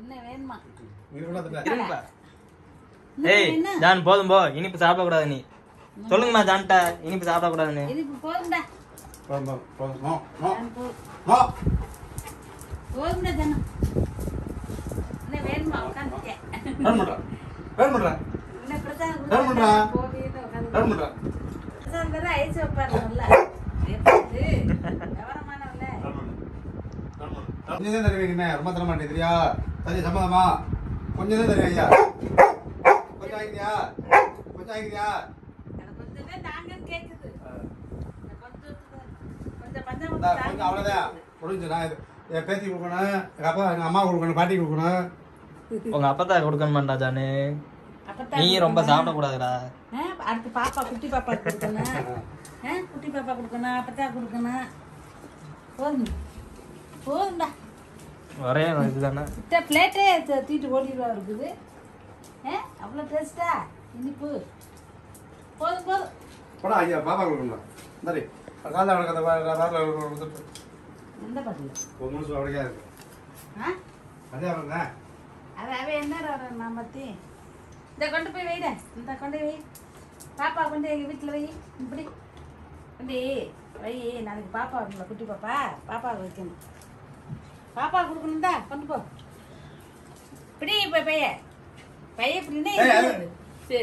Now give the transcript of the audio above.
இன்னும் வேணுமா நீ கூட திட்ட. இருங்கப்பா இன்னும் ஏய் வேணுமா? ஜான் போதும் போ இனிப்பு சாப்பிடக்கூடாது நீ சொல்லுங்கம்மா ஜான்ட்ட இனிப்பு சாப்பிடக்கூடாதுன்னு இனிப்பு போதும்டா போதும், போதும், போதும். நோ, நோ, நான் போ- நோ. போதும்டா ஜனம் இன்னும் வேணுமா உட்காந்துட்டேன் டர்ன் பண்றா. டர்ன் பண்றா. இன்னும் பிரசாதம் டர்ன் பண்றா. போதுன்னு உட்காந்து டர்ன் பண்றா. பிரசாதம் தர ஐஸ் வைப்பாரு நல்லா எப்படி? விவரமானவன்ல. கொஞ்சம் தான் தருவீங்க என்ன ரொம்ப தர மாட்டேன் தெரியா சரி சம்மதமா கொஞ்சம் தான் தருவீங்க ஐயா கொஞ்சம் வாங்கிக்கிறியா கொஞ்சம் வாங்கிக்கிறியா அது கொஞ்சமே தாங்கன்னு கேக்குது. இந்த கொஞ்சத்துக்கு கொஞ்சம் பஞ்சம் இந்தா, தாங்கன்னு கொஞ்சம் அவ்வளோதான் முடிஞ்சு நான் இது- என் பேத்தி கொடுக்கணும் எங்கள் அப்பா எங்கள் அம்மா கொடுக்கணும் பாட்டி கொடுக்கணும் உங்க அப்பத்தா கொடுக்கணுமாண்டா ஜானு அப்பத்தான் நீ ரொம்ப கொடுக்கணும். சாப்பிடக்கூடாதுடா ஆ, அடுத்து பாப்பா குட்டி பாப்பா கொடுக்கணும் ஆ, குட்டி பாப்பா கொடுக்கணும் அப்பத்தான் கொடுக்கணும் போதும் போதும்டா ஒரே இதுதானே இத்த பிளேட்டே தூக்கிட்டு ஓடிடுவா இருக்குது ஆ அவ்வளோ டேஸ்டா இனிப்பு போதும் போதும் போடா ஐயா பாப்பா கொடுக்கணும் சரி காலைல அவனுக்கு அந்த வரல கொடுத்துட்டு எந்த பாட்டில் ஒரு நிமிஷம் அப்படியே இருக்கு ஆ அதே அவனுக்கு அது அவ என்ன நான் பத்தி இந்த கொண்டு போய் வைட இந்த கொண்டு வை பாப்பா கொண்டு எங்கள் வீட்டில் வை இப்படி கொண்டு வை நாளைக்கு பாப்பா வரும்ல குட்டி பாப்பா பாப்பா வைக்கணும் பாப்பா கொடுக்கணும்டா கொண்டு போ இப்படி இப்போ பைய பைய இப்படின்னா ஏய், இது. அது-